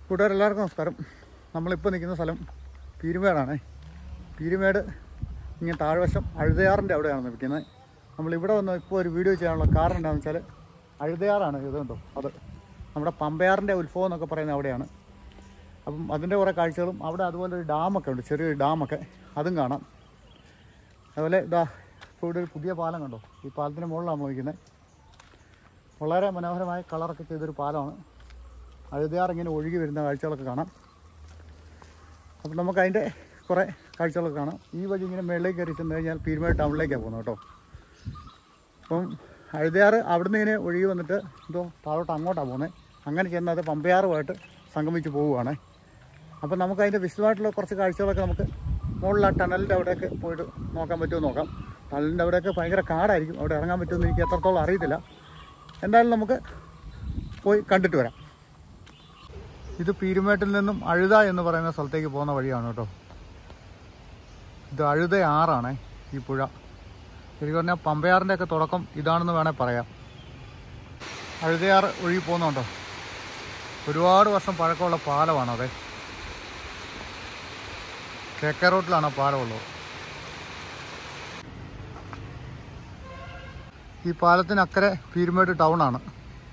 കൂട്ടുകാരെല്ലാവർക്കും നമസ്കാരം നമ്മളിപ്പോൾ നിൽക്കുന്ന സ്ഥലം പീരുമേടാണ് പീരുമേട് ഇങ്ങനെ താഴ്വശം അഴുതയാറിൻ്റെ അവിടെയാണ് നിൽക്കുന്നത് നമ്മളിവിടെ വന്ന് ഇപ്പോൾ ഒരു വീഡിയോ ചെയ്യാനുള്ള കാരണം എന്താണെന്ന് വെച്ചാൽ അഴുതയാറാണ് ഇത് കണ്ടോ അത് നമ്മുടെ പമ്പയാറിൻ്റെ ഉത്സവം എന്നൊക്കെ പറയുന്നത് അവിടെയാണ് അപ്പം അതിൻ്റെ കുറേ കാഴ്ചകളും അവിടെ അതുപോലെ ഒരു ഡാമൊക്കെ ഉണ്ട് ചെറിയൊരു ഡാമൊക്കെ അതും കാണാം അതുപോലെ ഇതാ ഇപ്പോൾ ഇവിടെ ഒരു പുതിയ പാലം കണ്ടോ ഈ പാലത്തിൻ്റെ മുകളിലാണ് നമ്മൾ നിൽക്കുന്നത് വളരെ മനോഹരമായ കളറൊക്കെ ചെയ്തൊരു പാലമാണ് അഴുതയാർ ഇങ്ങനെ ഒഴുകി വരുന്ന കാഴ്ചകളൊക്കെ കാണാം അപ്പം നമുക്ക് അതിൻ്റെ കുറേ കാഴ്ചകളൊക്കെ കാണാം ഈ വഴി ഇങ്ങനെ മേളിലേക്ക് കയറി ചെന്ന് കഴിഞ്ഞാൽ പീരുമേട് ടൗണിലേക്കാണ് പോകുന്നത് കേട്ടോ അപ്പം അഴുതയാറ് അവിടുന്ന് ഇങ്ങനെ ഒഴുകി വന്നിട്ട് എന്തോ താഴോട്ട് അങ്ങോട്ടാണ് പോകുന്നത് അങ്ങനെ ചെന്ന് അത് പമ്പയാറുമായിട്ട് സംഗമിച്ച് പോവുകയാണ് അപ്പം നമുക്ക് അതിൻ്റെ വിശദമായിട്ടുള്ള കുറച്ച് കാഴ്ചകളൊക്കെ നമുക്ക് മുകളിൽ ആ ടണലിൻ്റെ അവിടെയൊക്കെ പോയിട്ട് നോക്കാൻ പറ്റുമോ നോക്കാം ടണലിൻ്റെ അവിടെയൊക്കെ ഭയങ്കര കാടായിരിക്കും അവിടെ ഇറങ്ങാൻ പറ്റുമെന്ന് എനിക്ക് എത്രത്തോളം അറിയത്തില്ല എന്തായാലും നമുക്ക് പോയി കണ്ടിട്ട് വരാം ഇത് പീരുമേട്ടിൽ നിന്നും അഴുത എന്ന് പറയുന്ന സ്ഥലത്തേക്ക് പോകുന്ന വഴിയാണ് കേട്ടോ ഇത് അഴുത ആറാണേ ഈ പുഴ ശരിക്കും പറഞ്ഞാൽ പമ്പയാറിൻ്റെ ഒക്കെ തുടക്കം ഇതാണെന്ന് വേണേൽ പറയാം അഴുതയാറ് ഒഴുകി പോകുന്നുണ്ടോ ഒരുപാട് വർഷം പഴക്കമുള്ള പാലമാണ് അതെ കെ കെ റോട്ടിലാണ് ആ പാലമുള്ളത് ഈ പാലത്തിനക്കരെ പീരുമേട് ടൗൺ ആണ്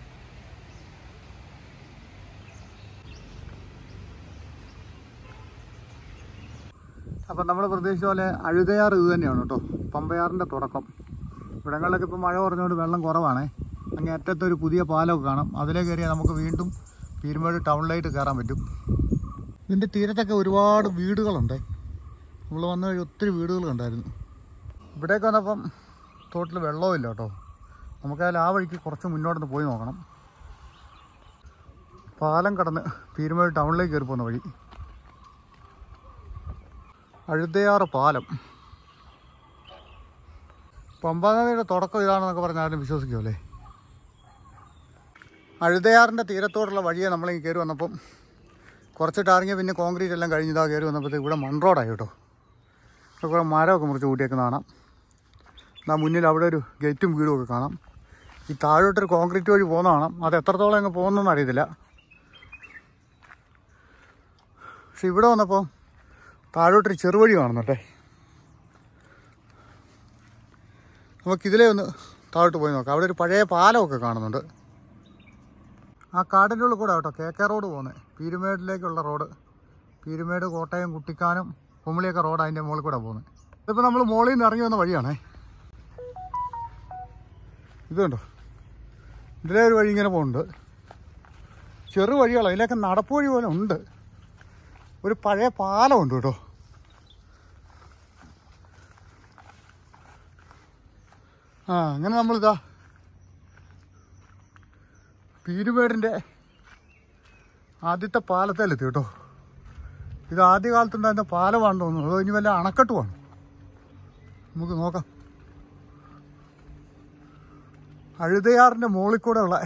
അപ്പം നമ്മൾ പ്രതീക്ഷിച്ച പോലെ അഴുതയാർ ഇത് തന്നെയാണ് കേട്ടോ പമ്പയാറിൻ്റെ തുടക്കം ഇവിടങ്ങളിലൊക്കെ ഇപ്പോൾ മഴ കുറഞ്ഞുകൊണ്ട് വെള്ളം കുറവാണേ അങ്ങേ അറ്റത്ത് ഒരു പുതിയ പാലമൊക്കെ കാണാം അതിലേ കയറിയാൽ നമുക്ക് വീണ്ടും പീരുമേട് ടൗണിലായിട്ട് കയറാൻ പറ്റും ഇതിൻ്റെ തീരത്തൊക്കെ ഒരുപാട് വീടുകളുണ്ട് നമ്മൾ വന്ന വഴി ഒത്തിരി വീടുകൾ കണ്ടായിരുന്നു ഇവിടേക്ക് വന്നപ്പം തോട്ടിൽ വെള്ളവുമില്ല കേട്ടോ നമുക്കതിൽ ആ വഴിക്ക് കുറച്ച് മുന്നോട്ടൊന്ന് പോയി നോക്കണം പാലം കടന്ന് പീരുമേട് ടൗണിലേക്ക് കയറി പോകുന്ന വഴി അഴുതയാറ് പാലം പമ്പാനദിയുടെ തുടക്കം ഇതാണെന്നൊക്കെ പറഞ്ഞാൽ ആരും വിശ്വസിക്കുമല്ലേ അഴുതയാറിൻ്റെ തീരത്തോടുള്ള വഴിയെ നമ്മളിങ്ങനെ കയറി വന്നപ്പം കുറച്ചിട്ട് ഇറങ്ങി പിന്നെ കോൺക്രീറ്റ് എല്ലാം കഴിഞ്ഞിതാ കയറി വന്നപ്പോഴത്തേക്ക് ഇവിടെ മൺ റോഡായി കേട്ടോ ഇവിടെ കുറേ മരമൊക്കെ മുറിച്ച് കൂട്ടിയൊക്കെ കാണാം എന്നാ മുന്നിൽ അവിടെ ഒരു ഗേറ്റും വീടും ഒക്കെ കാണാം ഈ താഴോട്ടൊരു കോൺക്രീറ്റ് വഴി പോകുന്ന കാണാം അത് എത്രത്തോളം അങ്ങ് പോകുന്നതെന്ന് അറിയത്തില്ല പക്ഷെ ഇവിടെ വന്നപ്പോൾ താഴോട്ടൊരു ചെറുവഴി കാണുന്നുണ്ടേ നമുക്കിതിലേ ഒന്ന് താഴോട്ട് പോയി നോക്കാം അവിടെ ഒരു പഴയ പാലമൊക്കെ കാണുന്നുണ്ട് ആ കാടിൻ്റെ ഉള്ളിൽ കൂടെ കേട്ടോ കെ കെ റോഡ് പോകുന്നത് പീരുമേടിലേക്കുള്ള റോഡ് പീരുമേട് കോട്ടയം കുട്ടിക്കാനം കുമിളിയൊക്കെ റോഡ് അതിൻ്റെ മുകളിൽ കൂടെ പോകുന്നത് ഇതിപ്പോൾ നമ്മൾ മുകളിൽ നിന്ന് ഇറങ്ങി വന്ന വഴിയാണേ ഇത് കണ്ടോ ഇതിലേ ഒരു വഴി ഇങ്ങനെ പോകുന്നുണ്ട് ചെറു വഴികളോ ഇതിലൊക്കെ നടപ്പ് വഴി പോലെ ഉണ്ട് ഒരു പഴയ പാലമുണ്ട് കേട്ടോ ആ അങ്ങനെ നമ്മളിതാ പീരുമേടിൻ്റെ ആദ്യത്തെ പാലത്തിലെത്തി കേട്ടോ ഇത് ആദ്യകാലത്തുണ്ടായിരുന്ന പാലമാണെന്ന് തോന്നുന്നു അതോ ഇനി വല്ല അണക്കെട്ടുമാണ് നമുക്ക് നോക്കാം അഴുതയാറിൻ്റെ മുകളിൽ കൂടെ ഉള്ള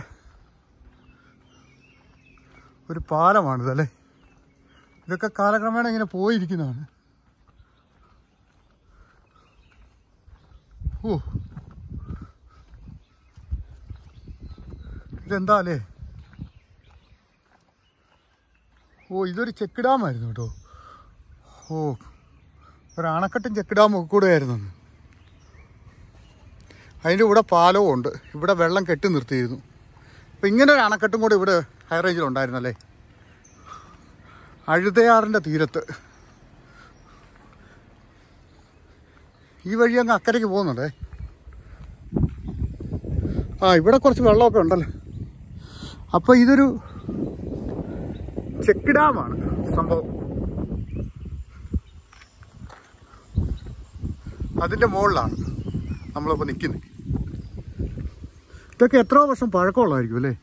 ഒരു പാലമാണിതല്ലേ ഇതൊക്കെ കാലക്രമേണ ഇങ്ങനെ പോയിരിക്കുന്നതാണ് ഓ ഇതെന്താ അല്ലേ ഓ ഇതൊരു ചെക്ക് ഡാമായിരുന്നു കേട്ടോ ഓ ഒരു അണക്കെട്ടും ചെക്ക് ഡാമും ഒക്കെ കൂടെ ആയിരുന്നു അന്ന്. അതിൻ്റെ കൂടെ പാലവും ഉണ്ട് ഇവിടെ വെള്ളം കെട്ടി നിർത്തിയിരുന്നു അപ്പം ഇങ്ങനെ ഒരു അണക്കെട്ടും കൂടെ ഇവിടെ ഹൈ റേഞ്ചിലുണ്ടായിരുന്നല്ലേ അഴുതയാറിൻ്റെ തീരത്ത് ഈ വഴി അങ്ങ് അക്കരയ്ക്ക് പോകുന്നുണ്ടേ ആ ഇവിടെ കുറച്ച് വെള്ളമൊക്കെ ഉണ്ടല്ലോ അപ്പോൾ ഇതൊരു ചെക്ക് ഡാമാണ് സംഭവം അതിൻ്റെ മുകളിലാണ് നമ്മളിപ്പോൾ നിൽക്കുന്നത് ഇതൊക്കെ എത്രയോ വർഷം പഴക്കമുള്ളതായിരിക്കും അല്ലേ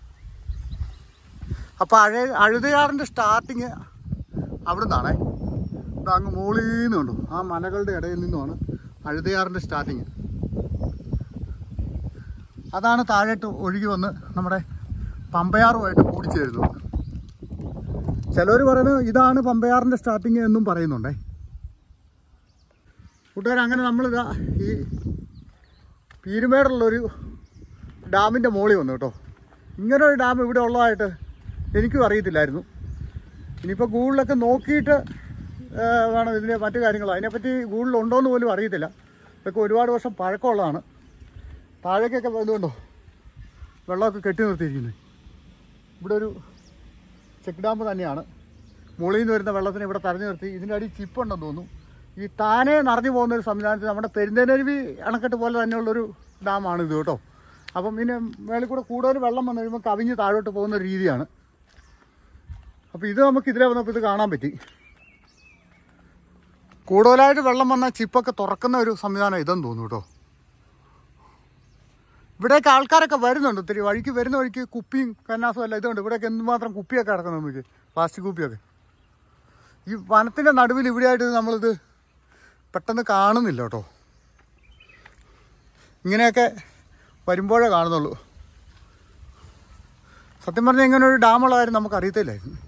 അപ്പോൾ അഴ അഴുതയാറിൻ്റെ സ്റ്റാർട്ടിങ് അവിടെ നിന്നാണേ ഇത് അങ്ങ് മുകളിൽ നിന്ന് കണ്ടു ആ മലകളുടെ ഇടയിൽ നിന്നുമാണ് അഴുതയാറിൻ്റെ സ്റ്റാർട്ടിങ് അതാണ് താഴോട്ട് ഒഴുകി വന്ന് നമ്മുടെ പമ്പയാറുമായിട്ട് കൂടിച്ചേരുന്നത് ചിലവർ പറയുന്നത് ഇതാണ് പമ്പയാറിൻ്റെ സ്റ്റാർട്ടിങ് എന്നും പറയുന്നുണ്ടേ കൂട്ടുകാർ അങ്ങനെ നമ്മളിതാ ഈ പീരുമേടുള്ളൊരു ഡാമിൻ്റെ മുകളിൽ വന്നു കേട്ടോ ഇങ്ങനെ ഒരു ഡാം ഇവിടെ ഉള്ളതായിട്ട് എനിക്കും അറിയത്തില്ലായിരുന്നു ഇനിയിപ്പോൾ ഗൂഗിളിലൊക്കെ നോക്കിയിട്ട് ആ, വേണം ഇതിൻ്റെ മറ്റു കാര്യങ്ങൾ അതിനെപ്പറ്റി ഗൂഗിളിൽ ഉണ്ടോയെന്ന് പോലും അറിയത്തില്ല ഇതൊക്കെ ഒരുപാട് വർഷം പഴക്കമുള്ളതാണ് താഴേക്കൊക്കെ ഇതുകൊണ്ടോ വെള്ളമൊക്കെ കെട്ടി നിർത്തിയിരിക്കുന്നത് ഇവിടെ ഒരു ചെക്ക് ഡാം തന്നെയാണ് മുകളിൽ നിന്ന് വരുന്ന വെള്ളത്തിന് ഇവിടെ തടഞ്ഞു നിർത്തി ഇതിൻ്റെ അടി ചിപ്പുണ്ടെന്ന് തോന്നുന്നു ഈ താനെ നിറഞ്ഞു പോകുന്ന ഒരു സംവിധാനത്തിൽ നമ്മുടെ പെരുന്തേനരുവി അണക്കെട്ട് പോലെ തന്നെയുള്ളൊരു ഡാമാണ് ഇത് കേട്ടോ അപ്പം പിന്നെ മേളിൽ കൂടെ കൂടുതൽ വെള്ളം വന്നു കഴിയുമ്പോൾ കവിഞ്ഞ് താഴോട്ട് പോകുന്ന ഒരു രീതിയാണ് അപ്പോൾ ഇത് നമുക്ക് ഇതിലെ വന്നപ്പോൾ ഇത് കാണാൻ പറ്റി കൂടുതലായിട്ട് വെള്ളം വന്നാൽ ചിപ്പൊക്കെ തുറക്കുന്ന ഒരു സംവിധാനം ഇതെന്ന് തോന്നുന്നു കേട്ടോ ഇവിടേക്ക് ആൾക്കാരൊക്കെ വരുന്നുണ്ട് ഒത്തിരി വഴിക്ക് വരുന്ന വഴിക്ക് കുപ്പിയും കന്നാസും എല്ലാം ഇതുണ്ട് ഇവിടെയൊക്കെ എന്തുമാത്രം കുപ്പിയൊക്കെ കിടക്കുന്നു നമുക്ക് പ്ലാസ്റ്റിക് കുപ്പിയൊക്കെ ഈ വനത്തിൻ്റെ നടുവിൽ ഇവിടെയായിട്ട് നമ്മളിത് പെട്ടെന്ന് കാണുന്നില്ല കേട്ടോ ഇങ്ങനെയൊക്കെ വരുമ്പോഴേ കാണുന്നുള്ളൂ സത്യം പറഞ്ഞാൽ ഇങ്ങനെ ഒരു ഡാമുള്ള കാര്യം നമുക്ക് അറിയത്തില്ലായിരുന്നു